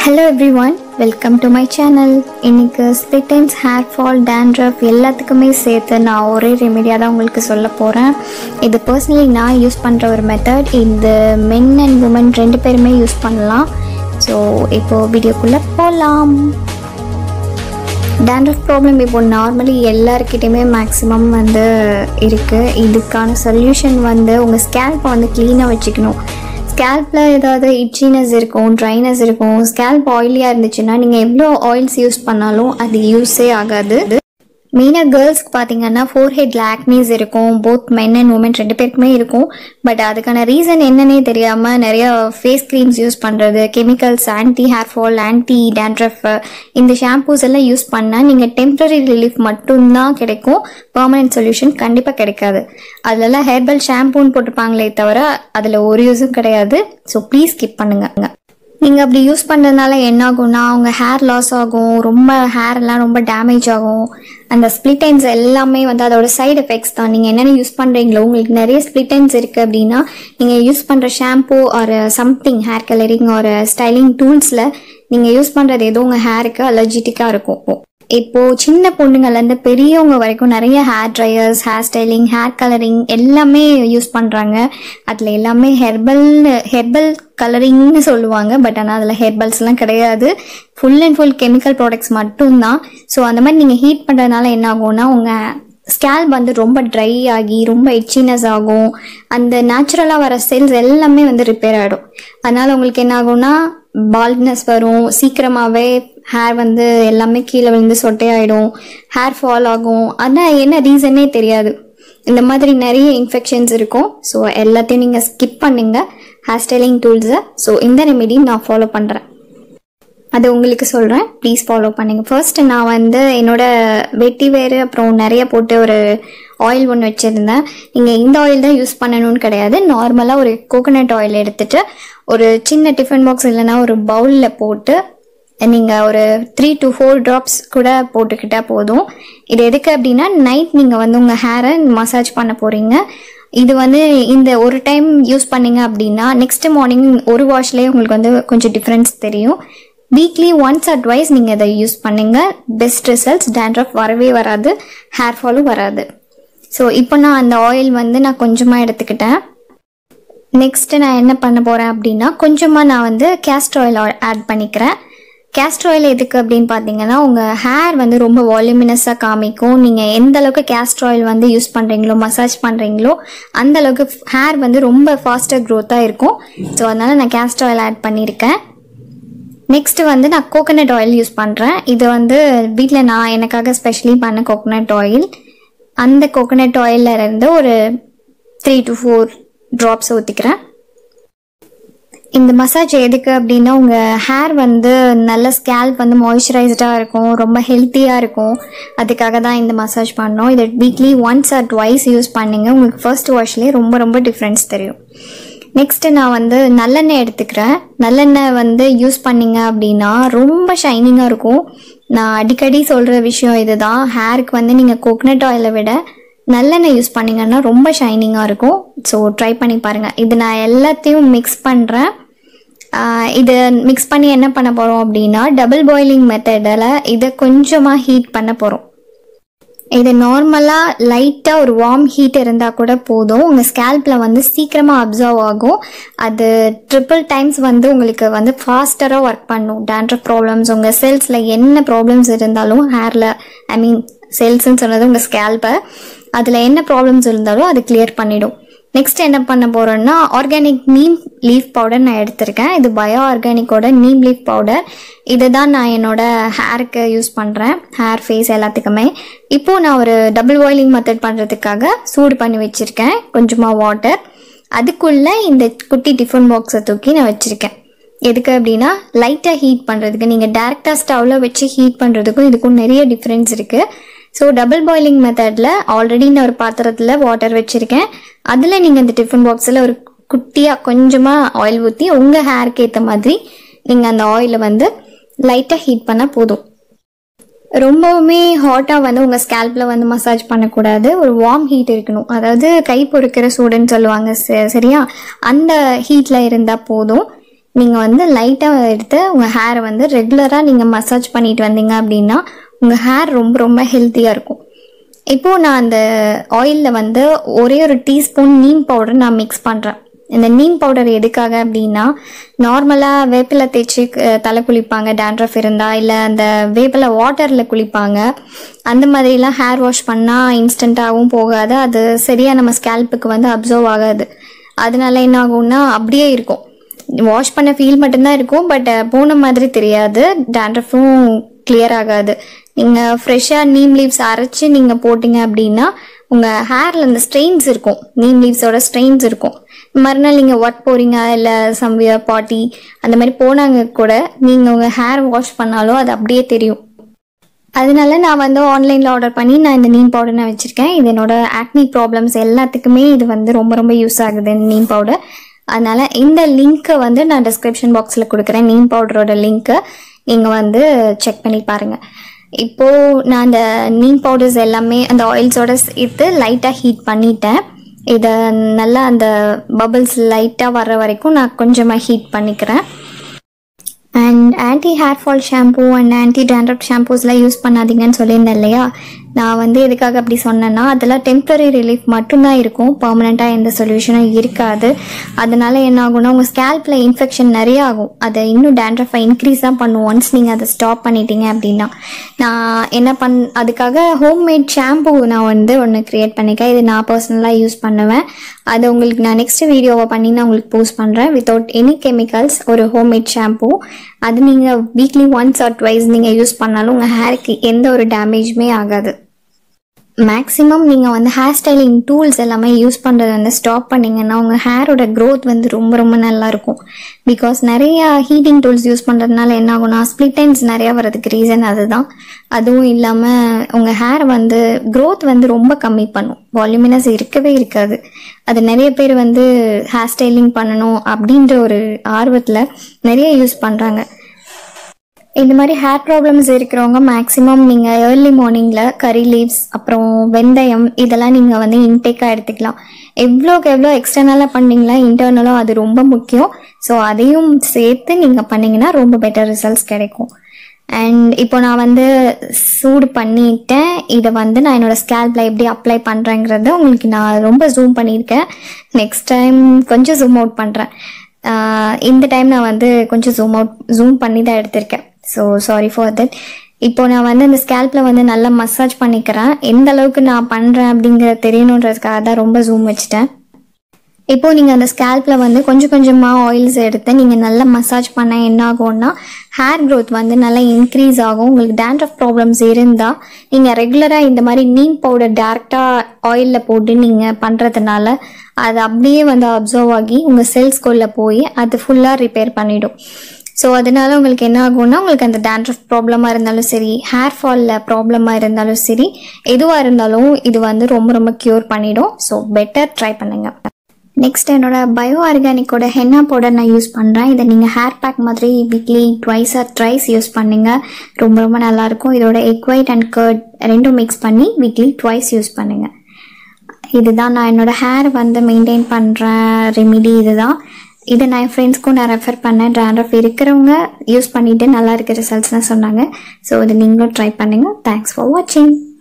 hello everyone welcome to my channel இன்னைக்கு ஸ்பிட் டைம்ஸ் ஹேர் ஃபால் டேண்ட்ரஃப் எல்லாத்துக்குமே சேர்த்து நான் ஒரே ரெமெடியாக தான் உங்களுக்கு சொல்ல போகிறேன் இது பர்சனலி நான் யூஸ் பண்ணுற ஒரு மெத்தட் இந்த மென் அண்ட் உமன் ரெண்டு பேருமே யூஸ் பண்ணலாம் ஸோ இப்போது வீடியோக்குள்ளே போகலாம் டேண்ட்ரஃப் ப்ராப்ளம் இப்போ நார்மலி எல்லாருக்கிட்டையுமே மேக்ஸிமம் வந்து இருக்குது இதுக்கான சொல்யூஷன் வந்து உங்கள் ஸ்கேல்ப்பை வந்து க்ளீனாக வச்சுக்கணும் ஸ்கேல்பில் ஏதாவது இட்சினஸ் இருக்கும் ட்ரைனஸ் இருக்கும் ஸ்கேல்ப் ஆயிலியாக இருந்துச்சுன்னா நீங்கள் எவ்வளோ ஆயில்ஸ் யூஸ் பண்ணாலும் அது யூஸே ஆகாது மெயினாக கேர்ள்ஸ்க்கு பார்த்தீங்கன்னா ஃபோர் ஹெட்டில் ஆக்னீஸ் இருக்கும் போத் மென் அண்ட் உமன் ரெண்டு பேருக்குமே இருக்கும் பட் அதுக்கான ரீசன் என்னன்னே தெரியாமல் நிறைய ஃபேஸ் க்ரீம்ஸ் யூஸ் பண்ணுறது chemicals anti hair fall anti dandruff இந்த ஷாம்பூஸ் எல்லாம் யூஸ் பண்ணால் நீங்கள் டெம்ப்ரரி ரிலீஃப் மட்டும்தான் கிடைக்கும் பர்மனெண்ட் சொல்யூஷன் கண்டிப்பாக கிடைக்காது அதுலலாம் ஹேர்பல் ஷாம்பூன்னு போட்டிருப்பாங்களே தவிர அதில் ஒரு யூஸும் கிடையாது ஸோ ப்ளீஸ் ஸ்கிப் பண்ணுங்க நீங்கள் அப்படி யூஸ் பண்ணுறதுனால என்ன ஆகும்னா அவங்க ஹேர் லாஸ் ஆகும் ரொம்ப ஹேர் எல்லாம் ரொம்ப டேமேஜ் ஆகும் அந்த ஸ்ப்ளிட் ends எல்லாமே வந்து அதோட சைடு எஃபெக்ட்ஸ் தான் நீங்கள் என்னென்ன யூஸ் பண்ணுறீங்களோ உங்களுக்கு நிறைய ஸ்ப்ளிட் ends இருக்குது அப்படின்னா நீங்கள் யூஸ் பண்ணுற ஷாம்பூ ஒரு சம்திங் ஹேர் கலரிங் ஒரு ஸ்டைலிங் டூல்ஸில் நீங்கள் யூஸ் பண்ணுறது ஏதோ உங்கள் ஹேருக்கு அலர்ஜிட்டிக்காக இருக்கும் இப்போ சின்ன பொண்ணுங்கள்லேருந்து பெரியவங்க வரைக்கும் நிறைய hair dryers hair styling hair colouring எல்லாமே யூஸ் பண்ணுறாங்க அதில் எல்லாமே ஹெர்பல் ஹெர்பல் கலரிங்னு சொல்லுவாங்க பட் ஆனால் அதில் ஹெர்பல்ஸ்லாம் கிடையாது full and full chemical products மட்டும்தான் ஸோ அந்த மாதிரி நீங்கள் ஹீட் பண்ணுறதுனால என்ன ஆகும்னா உங்கள் ஸ்கேல்ப் வந்து ரொம்ப ட்ரை ஆகி ரொம்ப இச்சினஸ் ஆகும் அந்த நேச்சுரலாக வர செல்ஸ் எல்லாமே வந்து ரிப்பேர் ஆகிடும் அதனால் உங்களுக்கு என்ன ஆகும்னா பால்ட்னஸ் வரும் சீக்கிரமாகவே ஹேர் வந்து எல்லாமே கீழே விழுந்து சொட்டையாயிடும் ஹேர் ஃபால் ஆகும் ஆனால் என்ன ரீசனே தெரியாது இந்த மாதிரி நிறைய இன்ஃபெக்ஷன்ஸ் இருக்கும் ஸோ எல்லாத்தையும் நீங்கள் ஸ்கிப் பண்ணுங்க ஹேர் ஸ்டைலிங் டூல்ஸை ஸோ இந்த ரெமெடி நான் ஃபாலோ பண்ணுறேன் அது உங்களுக்கு சொல்கிறேன் ப்ளீஸ் ஃபாலோ பண்ணுங்கள் ஃபர்ஸ்ட் நான் வந்து என்னோட வெட்டி வேறு அப்புறம் நிறைய போட்டு ஒரு ஆயில் ஒன்று வச்சுருந்தேன் நீங்கள் இந்த ஆயில் தான் யூஸ் பண்ணணும்னு கிடையாது நார்மலாக ஒரு கோகோனட் ஆயில் எடுத்துட்டு ஒரு சின்ன டிஃபன் பாக்ஸ் இல்லைன்னா ஒரு பவுலில் போட்டு நீங்கள் ஒரு த்ரீ டு ஃபோர் ட்ராப்ஸ் கூட போட்டுக்கிட்டால் போதும் இது எதுக்கு அப்படின்னா நைட் நீங்கள் வந்து உங்கள் ஹேரை மசாஜ் பண்ண போகிறீங்க இது வந்து இந்த ஒரு டைம் யூஸ் பண்ணீங்க அப்படின்னா நெக்ஸ்ட் மார்னிங் ஒரு வாஷ்லேயே உங்களுக்கு வந்து கொஞ்சம் டிஃப்ரென்ஸ் தெரியும் வீக்லி ஒன்ஸ் ஆர் ட்வைஸ் நீங்கள் இதை யூஸ் பண்ணுங்க பெஸ்ட் ரிசல்ட்ஸ் டேண்ட்ரஃப் வரவே வராது ஹேர் ஃபாலும் வராது ஸோ இப்போ நான் அந்த ஆயில் வந்து நான் கொஞ்சமாக எடுத்துக்கிட்டேன் நெக்ஸ்ட்டு நான் என்ன பண்ண போகிறேன் அப்படின்னா கொஞ்சமாக நான் வந்து கேஸ்டர் ஆயில் ஆட் பண்ணிக்கிறேன் கேஸ்டர் ஆயில் எதுக்கு அப்படின்னு பார்த்தீங்கன்னா உங்கள் ஹேர் வந்து ரொம்ப வால்யூமினஸாக காமிக்கும் நீங்கள் எந்த அளவுக்கு கேஸ்டர் ஆயில் வந்து யூஸ் பண்ணுறீங்களோ மசாஜ் பண்ணுறீங்களோ அந்த அளவுக்கு ஹேர் வந்து ரொம்ப ஃபாஸ்ட்டாக க்ரோத்தாக இருக்கும் ஸோ அதனால் நான் கேஸ்டர் ஆயில் ஆட் பண்ணியிருக்கேன் நெக்ஸ்ட் வந்து நான் கோகோனட் ஆயில் யூஸ் பண்ணுறேன் இது வந்து வீட்டில் நான் எனக்காக ஸ்பெஷலி பண்ண கோகோனட் ஆயில் அந்த கோகோனட் ஆயிலில் இருந்து ஒரு த்ரீ டு ஃபோர் ட்ராப்ஸ் ஊற்றிக்கிறேன் இந்த மசாஜ் எதுக்கு அப்படின்னா உங்கள் ஹேர் வந்து நல்ல ஸ்கேல்ப் வந்து மாய்ஸ்சரைஸ்டாக இருக்கும் ரொம்ப ஹெல்த்தியாக இருக்கும் அதுக்காக தான் இந்த மசாஜ் பண்ணோம் இதை weekly once or twice use பண்ணிங்க உங்களுக்கு ஃபர்ஸ்ட் வாஷ்லேயே ரொம்ப ரொம்ப டிஃப்ரென்ஸ் தெரியும் நெக்ஸ்ட்டு நான் வந்து நல்லெண்ணெய் எடுத்துக்கிறேன் நல்லெண்ணெய் வந்து யூஸ் பண்ணிங்க அப்படின்னா ரொம்ப ஷைனிங்காக இருக்கும் நான் அடிக்கடி சொல்கிற விஷயம் இதுதான் ஹேருக்கு வந்து நீங்கள் கோகனட் ஆயிலை விட நல்லெண்ணெய் யூஸ் பண்ணிங்கன்னா ரொம்ப ஷைனிங்காக இருக்கும் ஸோ ட்ரை பண்ணி பாருங்கள் இது நான் எல்லாத்தையும் மிக்ஸ் பண்ணுறேன் இது மிக்ஸ் பண்ணி என்ன பண்ண போகிறோம் அப்படின்னா டபுள் பாயிலிங் மெத்தடில் இதை கொஞ்சமாக ஹீட் பண்ண போகிறோம் இது நார்மலாக லைட்டாக ஒரு வார்ம் ஹீட் இருந்தால் கூட போதும் உங்கள் ஸ்கேல்பில் வந்து சீக்கிரமாக அப்சர்வ் ஆகும் அது ட்ரிபிள் டைம்ஸ் வந்து உங்களுக்கு வந்து ஃபாஸ்டராக ஒர்க் பண்ணும் டேண்ட்ரஃப் ப்ராப்ளம்ஸ் உங்கள் செல்ஸில் என்ன ப்ராப்ளம்ஸ் இருந்தாலும் ஹேரில் ஐ மீன் செல்ஸ்ன்னு சொன்னது உங்கள் ஸ்கேல்பை அதில் என்ன ப்ராப்ளம்ஸ் இருந்தாலும் அது கிளியர் பண்ணிடும் நெக்ஸ்ட் என்ன பண்ண போகிறோன்னா ஆர்கானிக் நீம் லீஃப் பவுடர் நான் எடுத்திருக்கேன் இது பயோ ஆர்கானிக்கோட நீம் லீஃப் பவுடர் இதை தான் நான் என்னோட ஹேருக்கு யூஸ் பண்ணுறேன் ஹேர் ஃபேஸ் எல்லாத்துக்குமே இப்போது நான் ஒரு டபுள் பாயிலிங் மெத்தட் பண்ணுறதுக்காக சூடு பண்ணி வச்சுருக்கேன் கொஞ்சமாக வாட்டர் அதுக்குள்ளே இந்த குட்டி டிஃபன் பாக்ஸை தூக்கி நான் வச்சுருக்கேன் எதுக்கு அப்படின்னா லைட்டாக ஹீட் பண்ணுறதுக்கு நீங்கள் டேரெக்டாக ஸ்டவ்வில் வச்சு ஹீட் பண்ணுறதுக்கும் இதுக்கும் நிறைய டிஃப்ரென்ஸ் இருக்குது ஸோ டபுள் பாயிலிங் மெத்தடில் ஆல்ரெடி நான் ஒரு பாத்திரத்தில் வாட்டர் வச்சுருக்கேன் அதில் நீங்கள் இந்த டிஃபன் பாக்ஸில் ஒரு குட்டியாக கொஞ்சமாக ஆயில் ஊற்றி உங்கள் ஹேருக்கு ஏற்ற மாதிரி நீங்கள் அந்த ஆயிலை வந்து லைட்டாக ஹீட் பண்ணால் போதும் ரொம்பவுமே ஹாட்டாக வந்து உங்கள் ஸ்கேல்பில் வந்து மசாஜ் பண்ணக்கூடாது ஒரு வார்ம் ஹீட் இருக்கணும் அதாவது கை பொறுக்கிற சூடுன்னு சொல்லுவாங்க ச- சரியா அந்த ஹீட்டில் இருந்தால் போதும் நீங்கள் வந்து லைட்டாக எடுத்து உங்கள் ஹேரை வந்து ரெகுலராக நீங்கள் மசாஜ் பண்ணிட்டு வந்தீங்க அப்படின்னா உங்கள் ஹேர் ரொம்ப ரொம்ப ஹெல்த்தியாக இருக்கும் இப்போது நான் அந்த ஆயிலில் வந்து ஒரே ஒரு டீஸ்பூன் நீம் பவுடர் நான் மிக்ஸ் பண்ணுறேன் இந்த நீம் பவுடர் எதுக்காக அப்படின்னா நார்மலாக வேப்பிலை தேய்ச்சி அஹ், தலை குளிப்பாங்க டேண்ட்ரஃப் இருந்தால் இல்லை அந்த வேப்பிலை வாட்டரில் குளிப்பாங்க அந்த மாதிரிலாம் ஹேர் வாஷ் பண்ணால் இன்ஸ்டண்ட்டாகவும் போகாது அது சரியாக நம்ம ஸ்கேல்ப்புக்கு வந்து அப்சர்வ் ஆகாது அதனால என்ன ஆகும்னா அப்படியே இருக்கும் வாஷ் பண்ண ஃபீல் மட்டும்தான் இருக்கும் பட் போன மாதிரி தெரியாது டேண்ட்ரஃபும் கிளியர் ஆகாது நீங்கள் ஃப்ரெஷ்ஷாக நீம் லீவ்ஸ் அரைச்சி நீங்கள் போட்டிங்க அப்படின்னா உங்கள் ஹேரில் அந்த ஸ்ட்ரெயின்ஸ் இருக்கும் நீம் லீவ்ஸோட ஸ்ட்ரெயின்ஸ் இருக்கும் மறுநாள் நீங்கள் ஒர்க் போகிறீங்க இல்லை சம்வியர் பார்ட்டி அந்த மாதிரி போனாங்க கூட நீங்கள் உங்கள் ஹேர் வாஷ் பண்ணாலும் அது அப்படியே தெரியும் அதனால நான் வந்து ஆன்லைனில் ஆர்டர் பண்ணி நான் இந்த நீம் பவுடர் நான் வச்சுருக்கேன் இது என்னோட ஆக்னி ப்ராப்ளம்ஸ் எல்லாத்துக்குமே இது வந்து ரொம்ப ரொம்ப யூஸ் ஆகுது இந்த நீம் பவுடர் அதனால இந்த லிங்க்கை வந்து நான் டிஸ்கிரிப்ஷன் பாக்ஸில் கொடுக்குறேன் நீம் பவுடரோட லிங்க்கை நீங்கள் வந்து செக் பண்ணி பாருங்கள் இப்போது நான் அந்த நீம் பவுடர்ஸ் எல்லாமே அந்த ஆயில்ஸோட சேர்த்து லைட்டாக ஹீட் பண்ணிட்டேன் இதை நல்லா அந்த பபிள்ஸ் லைட்டாக வர்ற வரைக்கும் நான் கொஞ்சமாக ஹீட் பண்ணிக்கிறேன் and anti hair fall shampoo and anti dandruff ஷாம்பூஸ்லாம் யூஸ் பண்ணாதீங்கன்னு சொல்லியிருந்தேன் இல்லையா நான் வந்து எதுக்காக அப்படி சொன்னேன்னா அதெல்லாம் டெம்பரரி ரிலீஃப் மட்டும்தான் இருக்கும் பர்மனெண்ட்டாக எந்த சொல்யூஷனும் இருக்காது அதனால என்ன ஆகும்னா உங்கள் ஸ்கேல்பில் இன்ஃபெக்ஷன் நிறைய ஆகும் அதை இன்னும் டேண்ட்ரஃபை இன்க்ரீஸ் தான் பண்ணும் ஒன்ஸ் நீங்கள் அதை ஸ்டாப் பண்ணிட்டீங்க அப்படின்னா நான் என்ன பண் அதுக்காக ஹோம்மேட் ஷாம்பூ நான் வந்து ஒன்று க்ரியேட் பண்ணிக்கேன் இது நான் பர்சனலாக யூஸ் பண்ணுவேன் அது உங்களுக்கு நான் நெக்ஸ்ட் வீடியோவை பண்ணி நான் உங்களுக்கு போஸ்ட் பண்ணுறேன் வித்தவுட் எனி கெமிக்கல்ஸ் ஒரு ஹோம்மேட் ஷாம்பூ அது நீங்கள் வீக்லி ஒன்ஸ் ஆர் ட்வைஸ் நீங்கள் யூஸ் பண்ணாலும் உங்கள் ஹேருக்கு எந்த ஒரு டேமேஜுமே ஆகாது மேக்ஸிமம் நீங்கள் வந்து ஹேர் ஸ்டைலிங் டூல்ஸ் எல்லாமே யூஸ் பண்ணுறத வந்து ஸ்டாப் பண்ணிங்கன்னா உங்கள் ஹேரோட க்ரோத் வந்து ரொம்ப ரொம்ப நல்லா இருக்கும் பிகாஸ் நிறைய ஹீட்டிங் டூல்ஸ் யூஸ் பண்ணுறதுனால என்ன ஆகும்னா ஸ்ப்ளிட் டைம்ஸ் நிறையா வரதுக்கு ரீசன் அதுதான் அதுவும் இல்லாமல் உங்கள் ஹேர் வந்து க்ரோத் வந்து ரொம்ப கம்மி பண்ணும் வால்யூமினஸ் இருக்கவே இருக்காது அது நிறைய பேர் வந்து ஹேர் ஸ்டைலிங் பண்ணணும் அப்படின்ற ஒரு ஆர்வத்தில் நிறைய யூஸ் பண்ணுறாங்க இந்த மாதிரி ஹேர் ப்ராப்ளம்ஸ் இருக்கிறவங்க மேக்ஸிமம் நீங்கள் ஏர்லி மார்னிங்கில் கறி லீவ்ஸ் அப்புறம் வெந்தயம் இதெல்லாம் நீங்கள் வந்து இன்டேக்காக எடுத்துக்கலாம் எவ்வளோக்கு எவ்வளோ எக்ஸ்டர்னலாக பண்ணீங்களா இன்டர்னலாக அது ரொம்ப முக்கியம் ஸோ அதையும் சேர்த்து நீங்கள் பண்ணீங்கன்னா ரொம்ப பெட்டர் ரிசல்ட்ஸ் கிடைக்கும் அண்ட் இப்போ நான் வந்து சூடு பண்ணிட்டேன் இதை வந்து நான் என்னோட ஸ்கேல்பில் எப்படி அப்ளை பண்ணுறேங்கிறத உங்களுக்கு நான் ரொம்ப ஜூம் பண்ணியிருக்கேன் நெக்ஸ்ட் டைம் கொஞ்சம் ஜூம் அவுட் பண்ணுறேன் இந்த டைம் நான் வந்து கொஞ்சம் ஜூம் அவுட் ஜூம் பண்ணி தான் எடுத்திருக்கேன் ஸோ சாரி ஃபார் தட் இப்போ நான் வந்து அந்த ஸ்கேல்பில் வந்து நல்லா மசாஜ் பண்ணிக்கிறேன் எந்த அளவுக்கு நான் பண்ணுறேன் அப்படிங்கிற தெரியணுன்றதுக்காக தான் ரொம்ப ஜூம் வச்சுட்டேன் இப்போ நீங்கள் அந்த ஸ்கேல்பில் வந்து கொஞ்சம் கொஞ்சமாக ஆயில்ஸ் எடுத்து நீங்கள் நல்லா மசாஜ் பண்ண என்ன ஆகும்னா ஹேர் க்ரோத் வந்து நல்லா இன்க்ரீஸ் ஆகும் உங்களுக்கு டேண்ட்ரஃப் ப்ராப்ளம்ஸ் இருந்தால் நீங்கள் ரெகுலராக இந்த மாதிரி நீம் பவுடர் டேரெக்டாக ஆயிலில் போட்டு நீங்கள் பண்ணுறதுனால அது அப்படியே வந்து அப்சர்வ் ஆகி உங்கள் செல்ஸ்குள்ளே போய் அது ஃபுல்லாக ரிப்பேர் பண்ணிடும் ஸோ அதனால உங்களுக்கு என்ன ஆகும்னா உங்களுக்கு அந்த டேண்ட்ரஃப் ப்ராப்ளமாக இருந்தாலும் சரி ஹேர் ஃபாலில் ப்ராப்ளமாக இருந்தாலும் சரி எதுவாக இருந்தாலும் இது வந்து ரொம்ப ரொம்ப க்யூர் பண்ணிடும் ஸோ பெட்டர் ட்ரை பண்ணுங்கள் நெக்ஸ்ட் என்னோட பயோ ஆர்கானிக்கோட ஹென்னா பவுடர் நான் யூஸ் பண்ணுறேன் இதை நீங்கள் ஹேர் பேக் மாதிரி weekly twice or thrice use பண்ணுங்க ரொம்ப ரொம்ப நல்லாயிருக்கும் இதோட எக் ஒயிட் அண்ட் கர்ட் ரெண்டும் மிக்ஸ் பண்ணி வீக்லி ட்வைஸ் யூஸ் பண்ணுங்க இதுதான் நான் என்னோட ஹேர் வந்து மெயின்டைன் பண்ணுற ரெமிடி இதுதான் இதை நான் என் ஃப்ரெண்ட்ஸ்க்கும் நான் ரெஃபர் பண்ணேன் ட்ராண்ட்ரஃப் இருக்கிறவங்க யூஸ் பண்ணிவிட்டு நல்லா இருக்க ரிசல்ட்ஸ்லாம் சொன்னாங்க ஸோ இதை நீங்களும் ட்ரை பண்ணுங்கள் தேங்க்ஸ் ஃபார் வாட்சிங்